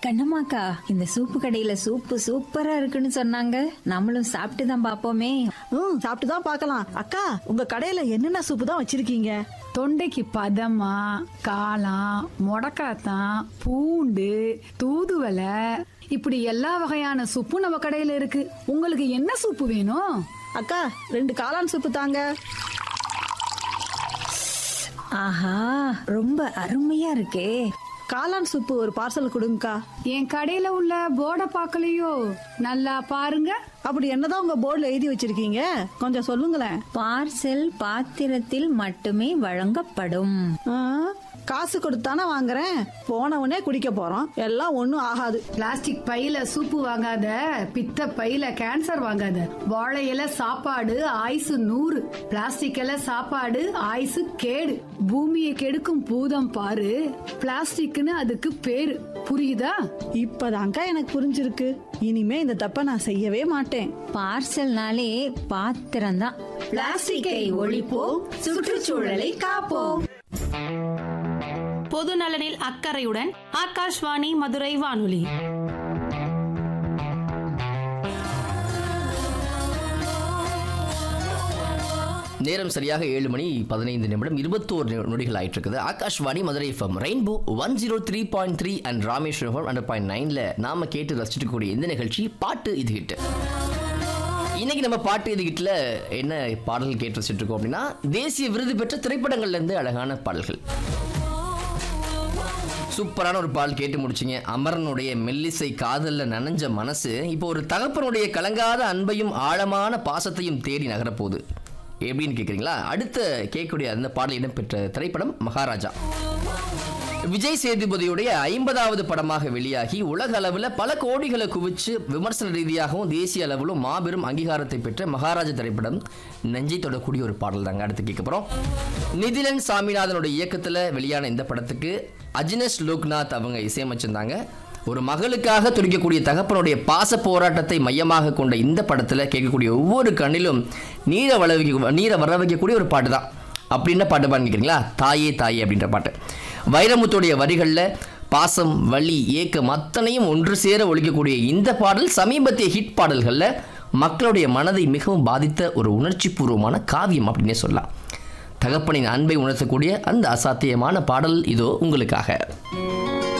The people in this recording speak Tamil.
கண்ணம்மாக்கா இந்த சூப்பு கடையில சூப்பு சூப்பரா இருக்குன்னு சொன்னாங்க நம்மளும் சாப்பிட்டு தான் பாப்போமே ம் சாப்பிட்டு தான் பார்க்கலாம் அக்கா உங்க கடையில என்னென்ன சூப்பு தான் வச்சிருக்கீங்க தொண்டைக்கு பதமா காளான் முடக்காத்தான் பூண்டு தூதுவலை இப்படி எல்லா வகையான சூப்பும் நம்ம கடையில இருக்கு உங்களுக்கு என்ன சூப்பு வேணும் அக்கா ரெண்டு காளான் சூப்பு தாங்க ஆஹா ரொம்ப அருமையா இருக்கே காளான் சூப்பு ஒரு பார்சல் கொடுங்கக்கா என் கடையில உள்ள போர்டை பார்க்கலையோ நல்லா பாருங்க அப்படி என்னதான் உங்க போர்டில் எழுதி வச்சிருக்கீங்க கொஞ்சம் சொல்லுங்களேன் பார்சல் பாத்திரத்தில் மட்டுமே வழங்கப்படும் ஆ, காசு கொடுத்தானே வாங்குறேன் போனவனே குடிக்க போறோம் எல்லாம் ஒன்றும் ஆகாது பிளாஸ்டிக் பையில சூப்பு வாங்காத பித்த பையில கேன்சர் வாங்காத வாழை இலை சாப்பாடு ஆயுசு நூறு பிளாஸ்டிக் இலை சாப்பாடு ஆயுசு கேடு பூமியை கெடுக்கும் பூதம் பாரு பிளாஸ்டிக்னு அதுக்கு பேரு புரியுதா இப்பதான்க்கா எனக்கு புரிஞ்சிருக்கு இனிமே இந்த தப்பை நான் செய்யவே மாட்டேன் பார்சல்னாலே பாத்திரம்தான் பிளாஸ்டிக்கை ஒழிப்போம் சுற்றுச்சூழலை காப்போம் பொது நலனில் அக்கறையுடன் ஆகாஷ்வாணி மதுரை வானொலி நேரம் சரியாக ஏழு மணி பதினைந்து நிமிடம் இருபத்தோரு நொடிகள் ஆயிட்டு இருக்குது Akashvani Madurai FM rainbow one zero three point three and Rameswaram FM hundred point நைன்ல நாம கேட்டு ரசிச்சுட்டு கூடிய இந்த நிகழ்ச்சி பாட்டு இது ஹிட் இன்னைக்கு நம்ம பாட்டு இது ஹிட்ல என்ன பாடல்கள் கேட்டு ரசிச்சுட்டு இருக்கோம் அப்படின்னா தேசிய விருது பெற்ற திரைப்படங்கள்ல இருந்து அழகான பாடல்கள் சூப்பரான ஒரு பால் கேட்டு முடிச்சிங்க அமரனுடைய மெல்லிசை காதல்ல நனைஞ்ச மனசு இப்போ ஒரு தகப்பனுடைய கலங்காத அன்பையும் ஆழமான பாசத்தையும் தேடி நகரப்போகுது எப்படின்னு கேட்குறீங்களா அடுத்த கேட்கக்கூடிய அந்த பாடல் இடம்பெற்ற திரைப்படம் மகாராஜா விஜய் சேதுபதியுடைய ஐம்பதாவது படமாக வெளியாகி உலக அளவில் பல கோடிகளை குவிச்சு விமர்சன ரீதியாகவும் தேசிய அளவிலும் மாபெரும் அங்கீகாரத்தை பெற்ற மகாராஜா திரைப்படம் நெஞ்சை தொடக்கூடிய ஒரு பாடல் தாங்க அடுத்து கேட்க போகிறோம் நிதிலன் சாமிநாதனுடைய இயக்கத்தில் வெளியான இந்த படத்துக்கு அஜினஸ் லோக்நாத் அவங்க இசையமைச்சிருந்தாங்க ஒரு மகளுக்காக துடிக்கக்கூடிய தகப்பனுடைய பாச போராட்டத்தை மையமாக கொண்ட இந்த படத்தில் கேட்கக்கூடிய ஒவ்வொரு கண்ணிலும் நீரை வள வைக்க நீரை வர வைக்கக்கூடிய ஒரு பாட்டு தான் அப்படின்ன பாட்டு பாடிக்கிறீங்களா தாயே தாயே அப்படின்ற பாட்டு வைரமுத்துடைய வரிகளில் பாசம் வலி ஏக்கம் அத்தனையும் ஒன்று சேர ஒழிக்கக்கூடிய இந்த பாடல் சமீபத்திய ஹிட் பாடல்களில் மக்களுடைய மனதை மிகவும் பாதித்த ஒரு உணர்ச்சிபூர்வமான காவியம் அப்படின்னே சொல்லலாம் தகப்பனின் அன்பை உணர்த்தக்கூடிய அந்த அசாத்தியமான பாடல் இதோ உங்களுக்காக